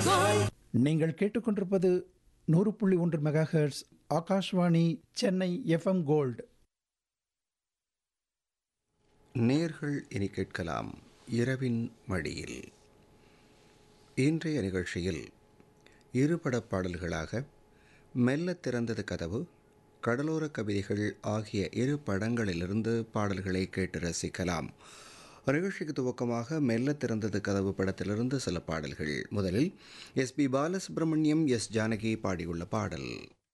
நீங்கள் கேட்டுக்கொண்டிருப்பது நூறு புள்ளி ஒன்று megahertz Akashvani Chennai FM gold நேர்கள் இனி கேட்கலாம் இரவின் மடியில் இன்றைய நிகழ்ச்சியில் இருபடப் பாடல்களாக மெல்ல திறந்தது கதவு கடலோர கவிதைகள் ஆகிய இரு படங்களிலிருந்து பாடல்களை கேட்டு ரசிக்கலாம் நிகழ்ச்சிக்கு துவக்கமாக மெல்ல திறந்தது கதவு படத்திலிருந்து சில பாடல்கள் முதலில் S P Balasubrahmanyam S Janaki பாடியுள்ள பாடல்